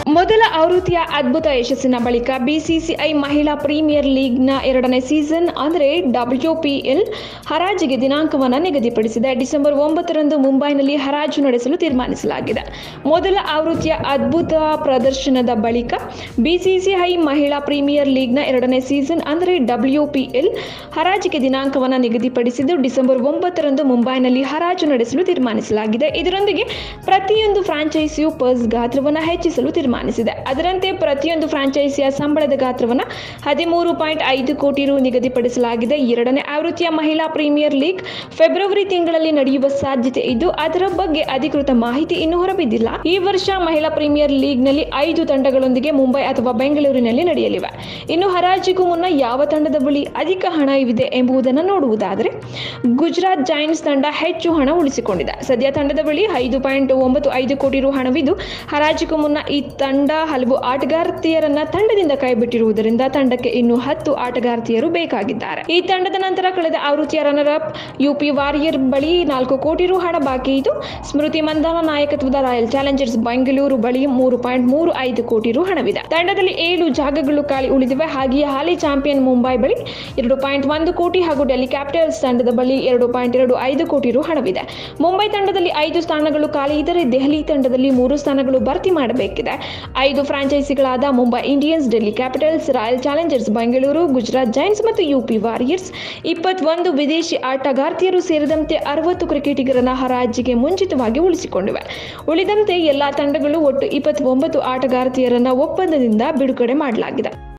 ಮೊದಲ ಆವೃತ್ತಿಯ ಅದ್ಭುತ ಯಶಸ್ಸಿನ ಬಳಿಕ ಬಿಸಿಸಿಐ ಮಹಿಳಾ ಪ್ರೀಮಿಯರ್ ಲೀಗ್ನ ಎರಡನೇ ಸೀಸನ್ ಅಂದರೆ ಡಬ್ಲ್ಯೂಪಿಎಲ್ ಹರಾಜಿಗೆ ದಿನಾಂಕವನ್ನು ನಿಗದಿಪಡಿಸಿದೆ ಡಿಸೆಂಬರ್ ಒಂಬತ್ತರಂದು ಮುಂಬೈನಲ್ಲಿ ಹರಾಜು ನಡೆಸಲು ತೀರ್ಮಾನಿಸಲಾಗಿದೆ ಮೊದಲ ಆವೃತ್ತಿಯ ಅದ್ಭುತ ಪ್ರದರ್ಶನದ ಬಳಿಕ ಬಿಸಿಸಿಐ ಮಹಿಳಾ ಪ್ರೀಮಿಯರ್ ಲೀಗ್ನ ಎರಡನೇ ಸೀಸನ್ ಅಂದರೆ ಡಬ್ಲ್ಯೂಪಿಎಲ್ ಹರಾಜಿಗೆ ದಿನಾಂಕವನ್ನು ನಿಗದಿಪಡಿಸಿದ್ದು ಡಿಸೆಂಬರ್ ಒಂಬತ್ತರಂದು ಮುಂಬೈನಲ್ಲಿ ಹರಾಜು ನಡೆಸಲು ತೀರ್ಮಾನಿಸಲಾಗಿದೆ ಇದರೊಂದಿಗೆ ಪ್ರತಿಯೊಂದು ಫ್ರಾಂಚೈಸಿಯು ಪರ್ಸ್ ಗಾತ್ರವನ್ನು ಹೆಚ್ಚಿಸಲು ತೀರ್ಮಾನಿಸಿದೆ ಅದರಂತೆ ಪ್ರತಿಯೊಂದು ಫ್ರಾಂಚೈಸಿಯ ಸಂಬಳದ ಗಾತ್ರವನ್ನು ಹದಿಮೂರು ಪಾಯಿಂಟ್ ಐದು ಕೋಟಿ ರು ನಿಗದಿಪಡಿಸಲಾಗಿದೆ ಎರಡನೇ ಆವೃತ್ತಿಯ ಮಹಿಳಾ ಪ್ರೀಮಿಯರ್ ಲೀಗ್ ಫೆಬ್ರವರಿ ತಿಂಗಳಲ್ಲಿ ನಡೆಯುವ ಸಾಧ್ಯತೆ ಇದ್ದು ಅದರ ಬಗ್ಗೆ ಅಧಿಕೃತ ಮಾಹಿತಿ ಇನ್ನೂ ಹೊರಬಿದ್ದಿಲ್ಲ ಈ ವರ್ಷ ಮಹಿಳಾ ಪ್ರೀಮಿಯರ್ ಲೀಗ್ನಲ್ಲಿ ಐದು ತಂಡಗಳೊಂದಿಗೆ ಮುಂಬೈ ಅಥವಾ ಬೆಂಗಳೂರಿನಲ್ಲಿ ನಡೆಯಲಿವೆ ಇನ್ನು ಹರಾಜಿಗೂ ಮುನ್ನ ಯಾವ ತಂಡದ ಬಳಿ ಅಧಿಕ ಹಣವಿದೆ ಎಂಬುದನ್ನು ನೋಡುವುದಾದರೆ ಗುಜರಾತ್ ಜೈಂಟ್ಸ್ ತಂಡ ಹೆಚ್ಚು ಹಣ ಉಳಿಸಿಕೊಂಡಿದೆ ಸದ್ಯ ತಂಡದ ಬಳಿ ಐದು ಪಾಯಿಂಟ್ ಒಂಬತ್ತು ಐದು ಕೋಟಿ ರು ಹಣವಿದ್ದು ಹರಾಜಿಗೂ ಮುನ್ನ ಈ ತಂಡ ಹಲವು ಆಟಗಾರ್ತಿಯರನ್ನ ತಂಡದಿಂದ ಕೈಬಿಟ್ಟಿರುವುದರಿಂದ ತಂಡಕ್ಕೆ ಇನ್ನು ಹತ್ತು ಆಟಗಾರ್ತಿಯರು ಬೇಕಾಗಿದ್ದಾರೆ ಈ ತಂಡದ ನಂತರ ಕಳೆದ ಆವೃತ್ತಿಯ ರನ್ನರ್ ಅಪ್ ಯುಪಿ ವಾರಿಯರ್ ಬಳಿ ನಾಲ್ಕು ಕೋಟಿ ರು ಹಣ ಬಾಕಿ ಇದ್ದು ಸ್ಮೃತಿ ಮಂದಾನ ನಾಯಕತ್ವದ ರಾಯಲ್ ಚಾಲೆಂಜರ್ಸ್ ಬೆಂಗಳೂರು ಬಳಿ ಮೂರು ಪಾಯಿಂಟ್ ಮೂರು ಐದು ಕೋಟಿ ರು ಹಣವಿದೆ ತಂಡದಲ್ಲಿ ಏಳು ಜಾಗಗಳು ಖಾಲಿ ಉಳಿದಿವೆ ಹಾಗೆಯೇ ಹಾಲಿ ಚಾಂಪಿಯನ್ ಮುಂಬೈ ಬಳಿ ಎರಡು ಪಾಯಿಂಟ್ ಒಂದು ಕೋಟಿ ಹಾಗೂ ಡೆಲ್ಲಿ ಕ್ಯಾಪಿಟಲ್ಸ್ ತಂಡದ ಬಳಿ ಎರಡು ಪಾಯಿಂಟ್ ಎರಡು ಐದು ಕೋಟಿ ರು ಹಣವಿದೆ ಮುಂಬೈ ತಂಡದಲ್ಲಿ ಐದು ಸ್ಥಾನಗಳು ಖಾಲಿ ಇದ್ದರೆ ದೆಹಲಿ ತಂಡದಲ್ಲಿ ಮೂರು ಸ್ಥಾನಗಳು ಭರ್ತಿ ಮಾಡಬೇಕಿದೆ ಐದು ಫ್ರಾಂಚೈಸಿಗಳಾದ Mumbai Indians Delhi Capitals Royal Challengers Bengaluru Gujarat Giants ಮತ್ತು ಯುಪಿ ವಾರಿಯರ್ಸ್ ಇಪ್ಪತ್ತೊಂದು ವಿದೇಶಿ ಆಟಗಾರ್ತಿಯರು ಸೇರಿದಂತೆ ಅರವತ್ತು ಕ್ರಿಕೆಟಿಗರನ್ನ ಹರಾಜಿಗೆ ಮುಂಚಿತವಾಗಿ ಉಳಿಸಿಕೊಂಡಿವೆ ಉಳಿದಂತೆ ಎಲ್ಲಾ ತಂಡಗಳು ಒಟ್ಟು ಇಪ್ಪತ್ತೊಂಬತ್ತು ಆಟಗಾರ್ತಿಯರನ್ನ ಒಪ್ಪಂದದಿಂದ ಬಿಡುಗಡೆ ಮಾಡಲಾಗಿದೆ